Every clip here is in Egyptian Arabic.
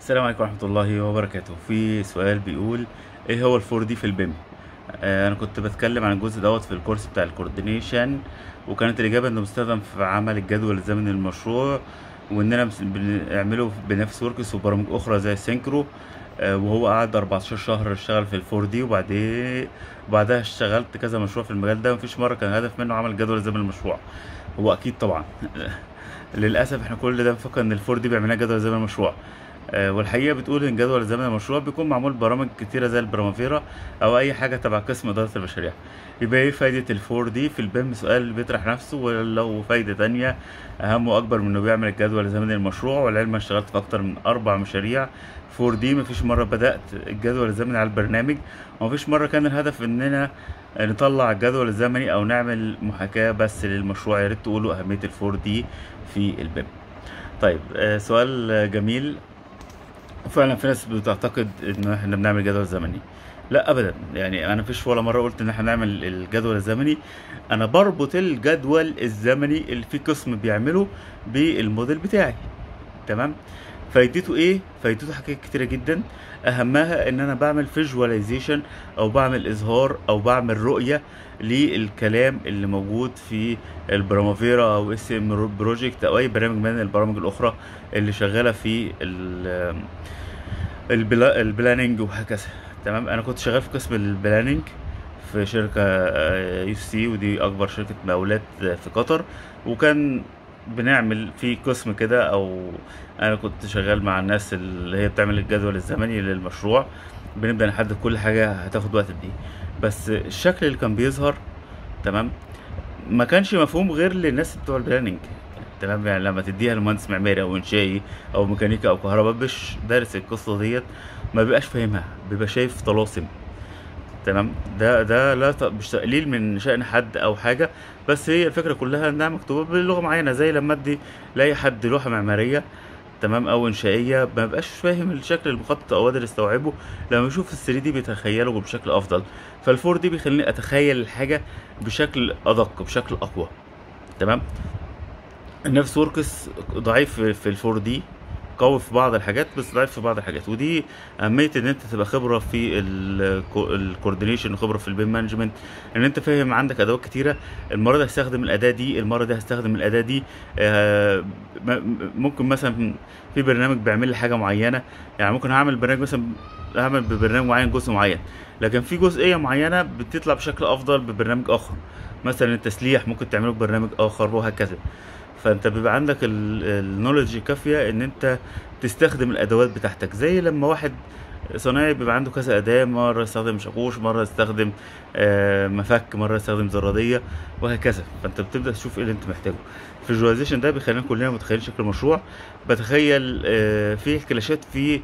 السلام عليكم ورحمة الله وبركاته في سؤال بيقول ايه هو الفور دي في البيم آه انا كنت بتكلم عن الجزء دوت في الكورس بتاع الكوردينيشن وكانت الاجابة انه مستخدم في عمل الجدول الزمني للمشروع واننا مس- بنعمله بنفس وركس وبرامج اخرى زي السينكرو آه وهو قعد 14 شهر اشتغل في الفور دي وبعدين بعدها اشتغلت كذا مشروع في المجال ده مفيش مرة كان هدف منه عمل جدول زمني للمشروع هو اكيد طبعا للاسف احنا كل ده بنفكر ان الفور دي بيعمل لنا جدول زمني المشروع آه، والحقيقه بتقول ان جدول زمن المشروع بيكون معمول برامج كتيره زي البرامافيرا او اي حاجه تبع قسم اداره المشاريع يبقى ايه فايده الفور دي في البيم سؤال بيطرح نفسه ولو فايده تانية اهم واكبر من انه بيعمل الجدول الزمني للمشروع والعلم اشتغلت في اكتر من اربع مشاريع فور دي مفيش مره بدات الجدول الزمني على البرنامج ومفيش مره كان الهدف اننا نطلع الجدول الزمني او نعمل محاكاه بس للمشروع يا ريت تقولوا اهميه الفور دي في البيم طيب آه، سؤال آه، جميل فعلا في ناس بتعتقد ان احنا بنعمل جدول زمني لا ابدا يعني انا مفيش ولا مره قلت ان احنا نعمل الجدول الزمني انا بربط الجدول الزمني اللي في قسم بيعمله بالموديل بتاعي تمام فايدته ايه فايدته حاجات كتيره جدا اهمها ان انا بعمل فيجواليزيشن او بعمل اظهار او بعمل رؤيه للكلام اللي موجود في البرامافيرا او اس ام بروجكت او اي برنامج من البرامج الاخرى اللي شغاله في ال- البلا البلاننج وهكذا تمام انا كنت شغال في قسم البلاننج في شركة يو سي ودي أكبر شركة مقاولات في قطر وكان بنعمل في قسم كده أو أنا كنت شغال مع الناس اللي هي بتعمل الجدول الزمني للمشروع بنبدأ نحدد كل حاجة هتاخد وقت قد إيه بس الشكل اللي كان بيظهر تمام ما كانش مفهوم غير للناس بتوع البلاننج تمام يعني لما تديها لمهندس معماري او انشائي او ميكانيكا او كهرباء مش دارس القصه ديت ما بيبقاش فاهمها بيبقى شايف طلاسم تمام ده ده لا ت- مش تقليل من شأن حد او حاجه بس هي الفكره كلها انها مكتوبه بلغه معينه زي لما ادي لاي حد لوحه معماريه تمام او انشائيه ما بقاش فاهم الشكل المخطط او قادر يستوعبه لما يشوف ال 3 دي بيتخيله بشكل افضل فالفور دي بيخليني اتخيل الحاجه بشكل ادق بشكل اقوى تمام نفس وركس ضعيف في في الفور دي قوي في بعض الحاجات بس ضعيف في بعض الحاجات ودي اهميه ان انت تبقى خبره في الكوردينيشن وخبره في البيم مانجمنت ان انت فاهم عندك ادوات كتيره المره دي هستخدم الاداه دي المره دي هستخدم الاداه دي آه، م- م- ممكن مثلا في برنامج بيعمل لي حاجه معينه يعني ممكن هعمل برنامج مثلا هعمل ببرنامج معين جزء معين لكن في جزئيه معينه بتطلع بشكل افضل ببرنامج اخر مثلا التسليح ممكن تعمله ببرنامج اخر وهكذا فانت بيبقى عندك النولج كافيه ان انت تستخدم الادوات بتاعتك زي لما واحد صنايعي بيبقى عنده كذا اداه مره يستخدم شاكوش مره يستخدم آه، مفك مره يستخدم زراديه وهكذا فانت بتبدا تشوف ايه اللي انت محتاجه الفيجواليزيشن ده بيخلينا كلنا متخيلين شكل المشروع بتخيل آه، في كلاشات في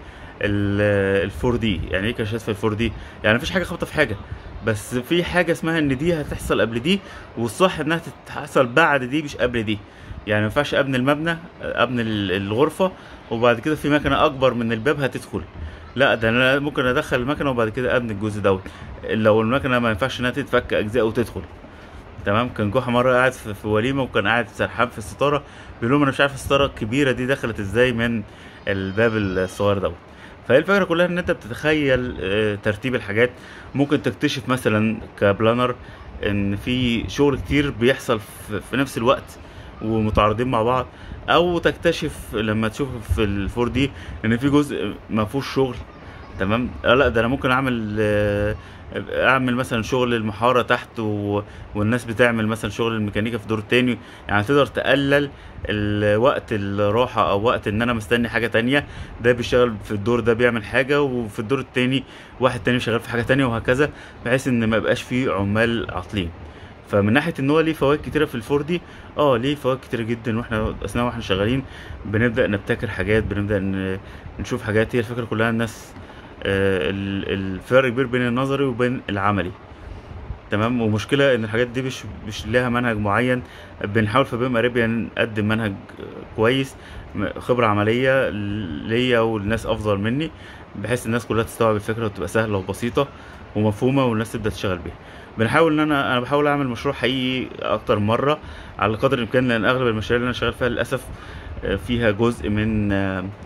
الفور دي يعني ايه كلاشات في الفور دي يعني مفيش حاجه خابطه في حاجه بس في حاجه اسمها ان دي هتحصل قبل دي والصح انها تحصل بعد دي مش قبل دي يعني ما ينفعش ابني المبنى ابني ال- الغرفه وبعد كده في مكنه اكبر من الباب هتدخل لا ده انا ممكن ادخل المكنه وبعد كده ابني الجزء دوت لو المكنه ما ينفعش انها تتفك اجزاء وتدخل تمام كان جحا مره قاعد في, في وليمه وكان قاعد سرحان في الستاره بيقول لهم انا مش عارف الستاره الكبيره دي دخلت ازاي من الباب الصغير دوت فهي الفكره كلها ان انت بتتخيل آه، ترتيب الحاجات ممكن تكتشف مثلا كبلانر ان في شغل كتير بيحصل في, في نفس الوقت ومتعارضين مع بعض او تكتشف لما تشوف في الفور دي ان في جزء ما فيهوش شغل تمام آه لا ده انا ممكن اعمل آه، اعمل مثلا شغل المحاره تحت و... والناس بتعمل مثلا شغل الميكانيكا في دور تاني يعني تقدر تقلل الوقت الراحه او وقت ان انا مستني حاجه تانية ده بيشتغل في الدور ده بيعمل حاجه وفي الدور التاني واحد تاني شغال في حاجه تانية وهكذا بحيث ان ما يبقاش فيه عمال عاطلين فمن ناحيه ان هو ليه فوائد كتيره في الفور دي اه ليه فوائد كتيره جدا واحنا اثناء واحنا شغالين بنبدا نبتكر حاجات بنبدا ن- نشوف حاجات هي الفكره كلها الناس آه، ال- الفرق كبير بين النظري وبين العملي تمام ومشكلة ان الحاجات دي مش مش لها منهج معين بنحاول في بيم اريبيا نقدم منهج كويس م- خبرة عملية ليا والناس افضل مني بحيث الناس كلها تستوعب الفكرة وتبقى سهلة وبسيطة ومفهومة والناس تبدأ تشتغل بيها بنحاول ان انا انا بحاول اعمل مشروع حقيقي اكتر مرة على قدر الامكان لان اغلب المشاريع اللي انا شغال فيها للاسف آه، فيها جزء من آه،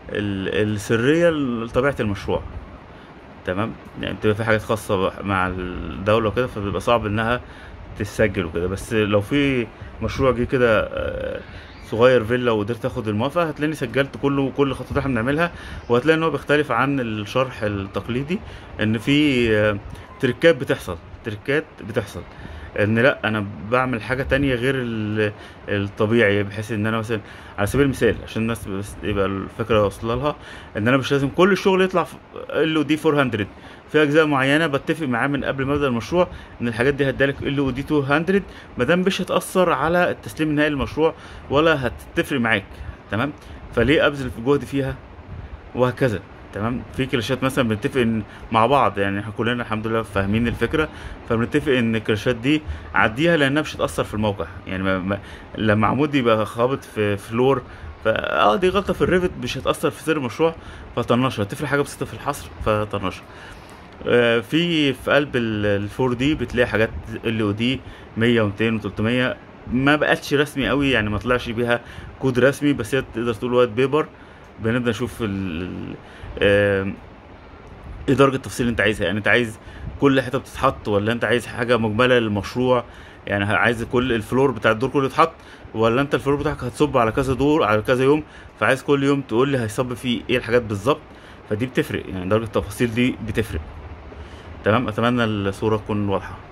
ال- السريه لطبيعه المشروع تمام يعني بتبقى في حاجات خاصه مع الدوله وكده فبيبقى صعب انها تسجل وكده بس لو في مشروع جه كده آه، صغير فيلا وقدرت اخد الموافقه هتلاقيني سجلت كله وكل خطوه اللي احنا بنعملها وهتلاقي ان هو بيختلف عن الشرح التقليدي ان في آه، تريكات بتحصل تريكات بتحصل ان لا انا بعمل حاجه تانية غير ال- الطبيعي بحيث ان انا مثلا على سبيل المثال عشان الناس بس يبقى الفكره واصله لها ان انا مش لازم كل الشغل يطلع ال او دي 400 في اجزاء معينه بتفق معاه من قبل ما ابدا المشروع ان الحاجات دي هتدالك ال او دي 200 ما دام مش هتاثر على التسليم النهائي للمشروع ولا هتفرق معاك تمام فليه ابذل جهد فيها وهكذا تمام في كلاشات مثلا بنتفق ان مع بعض يعني احنا كلنا الحمد لله فاهمين الفكره فبنتفق ان الكلاشات دي عديها لانها مش هتاثر في الموقع يعني ما ما لما عمود يبقى خابط في فلور فا اه دي غلطه في الريفت مش هتاثر في سير المشروع فطنشها هتفرق حاجه بسيطه في الحصر فطنشها آه، في في قلب ال 4 دي بتلاقي حاجات ال او دي 100 و200 و300 ما بقتش رسمي قوي يعني ما طلعش بيها كود رسمي بس هي تقدر تقول وايت بيبر بنبدا نشوف ال ال- آم، ايه درجه التفصيل اللي انت عايزها يعني انت عايز كل حته بتتحط ولا انت عايز حاجه مجمله للمشروع يعني عايز كل الفلور بتاع الدور كله يتحط ولا انت الفلور بتاعك هتصب على كذا دور على كذا يوم فعايز كل يوم تقول لي هيصب فيه ايه الحاجات بالظبط فدي بتفرق يعني درجه التفاصيل دي بتفرق تمام اتمنى الصوره تكون واضحه